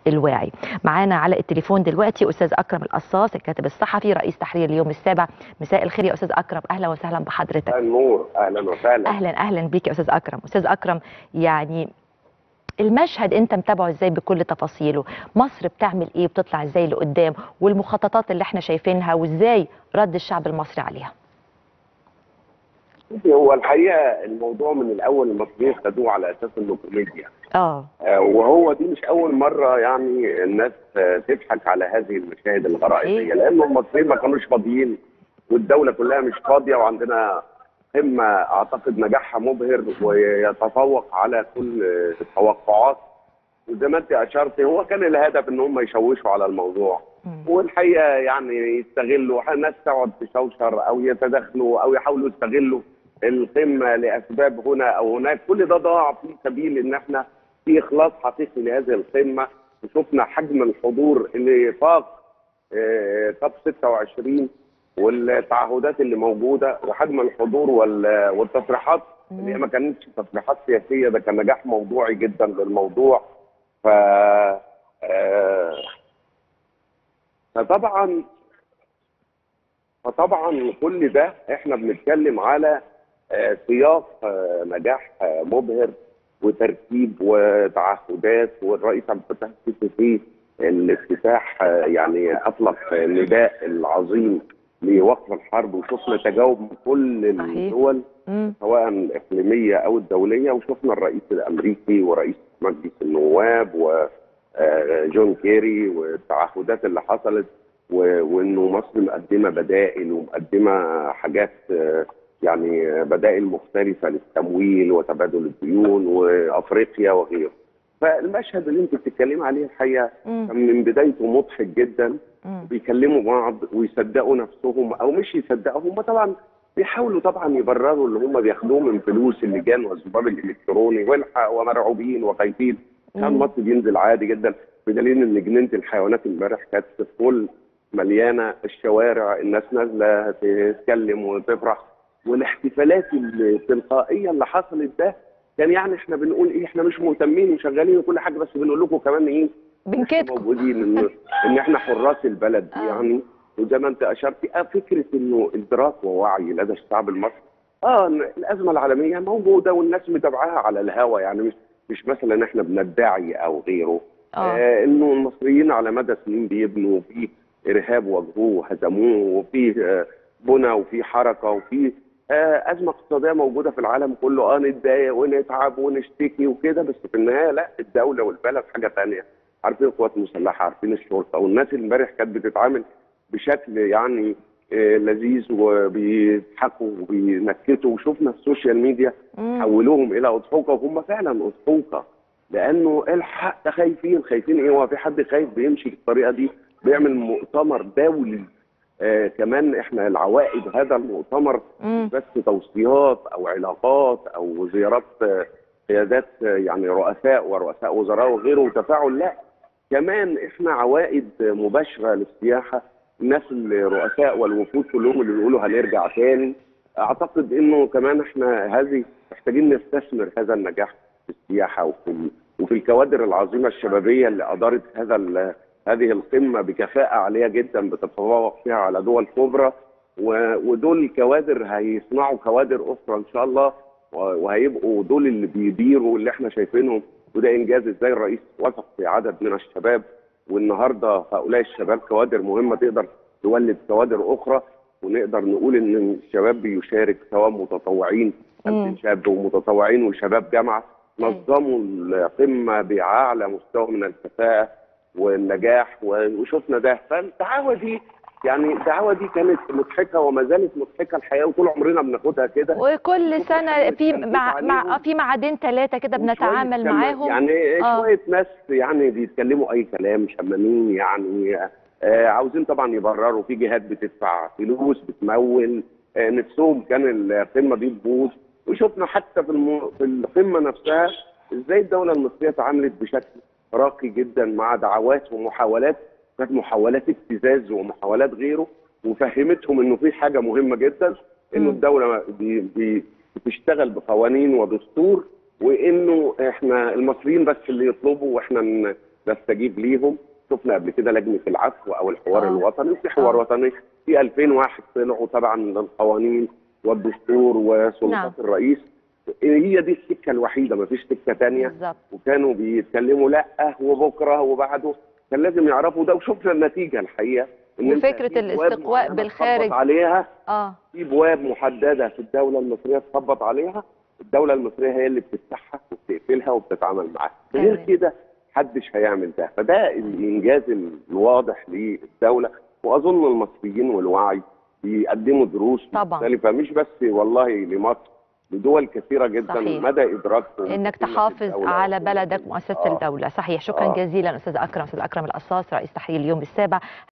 الواعي معانا على التليفون دلوقتي استاذ اكرم القصاص الكاتب الصحفي رئيس تحرير اليوم السابع مساء الخير يا استاذ اكرم اهلا وسهلا بحضرتك النور اهلا وسهلا اهلا اهلا بيك يا استاذ اكرم استاذ اكرم يعني المشهد انت متابعه ازاي بكل تفاصيله مصر بتعمل ايه بتطلع ازاي لقدام والمخططات اللي احنا شايفينها وازاي رد الشعب المصري عليها هو الحقيقه الموضوع من الاول المصريين خدوه على اساس انه كوميديا اه آه، وهو دي مش اول مره يعني الناس آه، تضحك على هذه المشاهد الغرائزيه صحيح. لان المصريين ما كانوش فاضيين والدوله كلها مش فاضيه وعندنا قمه اعتقد نجاحها مبهر ويتفوق على كل التوقعات وزي ما انت اشرت هو كان الهدف ان هم يشوشوا على الموضوع مم. والحقيقه يعني يستغلوا ناس تقعد تشوشر او يتدخلوا او يحاولوا يستغلوا القمه لاسباب هنا او هناك كل ده ضاع في سبيل ان احنا في اخلاص حقيقي لهذه القمه وشفنا حجم الحضور اللي فاق آه، كاب 26 والتعهدات اللي موجوده وحجم الحضور وال- والتصريحات اللي هي ما كانتش تصريحات سياسيه ده كان نجاح موضوعي جدا للموضوع ف آه، فطبعا فطبعا كل ده احنا بنتكلم على آه، سياق آه، نجاح آه، مبهر وترتيب وتعهدات والرئيس عبد الفتاح السيسي في الافتتاح آه، يعني اطلق النداء العظيم لوقف الحرب وشفنا تجاوب من كل صحيح. الدول مم. سواء الاقليميه او الدوليه وشفنا الرئيس الامريكي ورئيس مجلس النواب وجون كيري والتعهدات اللي حصلت و- وانه مصر مقدمه بدائل ومقدمه حاجات آه، يعني بدائل مختلفه للتمويل وتبادل الديون وافريقيا وغيره. فالمشهد اللي انت بتتكلمي عليه الحقيقه مم. كان من بدايته مضحك جدا مم. بيكلموا بعض ويصدقوا نفسهم او مش يصدقوا هم طبعا بيحاولوا طبعا يبرروا اللي هم بياخدوه من فلوس اللجان والذباب الالكتروني والحق ومرعوبين وخايفين كان مم. مصر بينزل عادي جدا بدليل ان جنينه الحيوانات امبارح كانت فل مليانه الشوارع الناس نازله تتكلم وتفرح والاحتفالات التلقائيه اللي حصلت ده كان يعني احنا بنقول ايه احنا مش مهتمين وشغالين وكل حاجه بس بنقول لكم كمان ايه بنكدكم موجودين ان ان احنا حراس البلد آه. يعني وزي ما انت اشرت اه فكره انه ادراك ووعي لدى الشعب المصري اه إن الازمه العالميه موجوده والناس متابعاها على الهوا يعني مش مش مثلا احنا بندعي او غيره اه آه انه المصريين على مدى سنين بيبنوا في ارهاب واجهوه وهزموه وفي آه بنى وفي حركه وفي آه ازمه اقتصاديه موجوده في العالم كله اه نتضايق ونتعب ونشتكي وكده بس في النهايه لا الدوله والبلد حاجه ثانيه عارفين القوات المسلحه عارفين الشرطه والناس اللي امبارح كانت بتتعامل بشكل يعني آه لذيذ وبيضحكوا وبينكتوا وشفنا السوشيال ميديا مم. حولوهم الى اضحوكه وهم فعلا اضحوكه لانه الحق خايفين خايفين ايه هو في حد خايف بيمشي بالطريقه دي بيعمل مؤتمر دولي آه كمان احنا العوائد هذا المؤتمر مم. بس توصيات او علاقات او زيارات آه، قيادات آه، يعني رؤساء ورؤساء وزراء وغيره وتفاعل لا كمان احنا عوائد مباشره للسياحه الناس الرؤساء والوفود كلهم اللي بيقولوا هنرجع تاني اعتقد انه كمان احنا هذه محتاجين نستثمر هذا النجاح في السياحه وفي ال- وفي الكوادر العظيمه الشبابيه اللي ادارت هذا ال- هذه القمه بكفاءه عاليه جدا بتتفوق فيها على دول كبرى و- ودول الكوادر هيصنعوا كوادر اخرى ان شاء الله و- وهيبقوا دول اللي بيديروا اللي احنا شايفينهم وده انجاز ازاي الرئيس وثق في عدد من الشباب والنهارده هؤلاء الشباب كوادر مهمه تقدر تولد كوادر اخرى ونقدر نقول ان الشباب بيشارك سواء متطوعين مم. 50 شاب ومتطوعين وشباب جامعه أيوة. نظموا القمه باعلى مستوى من الكفاءه والنجاح و- وشفنا ده فالدعوه دي يعني الدعوه دي كانت مضحكه وما زالت مضحكه الحقيقه وطول عمرنا بناخدها كده وكل سنه في بنتكلم مع مع عليهم. آه، في معادين ثلاثه كده وشوية بنتعامل كمان- معاهم يعني آه. شويه ناس يعني بيتكلموا اي كلام شمامين يعني آه عاوزين طبعا يبرروا في جهات بتدفع فلوس بتمول آه نفسهم كان القمه دي تبوظ وشفنا حتى في الم... في القمه نفسها ازاي الدوله المصريه تعاملت بشكل راقي جدا مع دعوات ومحاولات كانت محاولات ابتزاز ومحاولات غيره وفهمتهم انه في حاجه مهمه جدا انه مم. الدوله بي... بي... بتشتغل بقوانين ودستور وانه احنا المصريين بس اللي يطلبوا واحنا ن- نستجيب ليهم شفنا قبل كده لجنه العفو او الحوار آه. الوطني في حوار آه. وطني في 2000 واحد طلعوا طبعا للقوانين والدستور وسلطات نعم. الرئيس هي دي السكه الوحيده ما فيش سكه تانية بالظبط وكانوا بيتكلموا لا وبكره وبعده كان لازم يعرفوا ده وشفنا النتيجه الحقيقه إن أنت وفكرة في أبواب الاستقواء معينة بالخارج. تخبط عليها اه في ابواب محدده في الدوله المصريه تخبط عليها الدوله المصريه هي اللي بتفتحها وبتقفلها وبتتعامل معاها غير تمام. كده محدش هيعمل ده فده الانجاز الواضح للدوله واظن المصريين والوعي بيقدموا دروس طبعاً. مختلفه مش بس والله لمصر لدول كثيره جدا صحيح. مدى ادراكهم انك بقيمة تحافظ الدولة على وقيمة بلدك ال- مؤسسه آه. الدوله صحيح شكرا آه. جزيلا استاذ اكرم استاذ اكرم القصاص رئيس تحرير اليوم السابع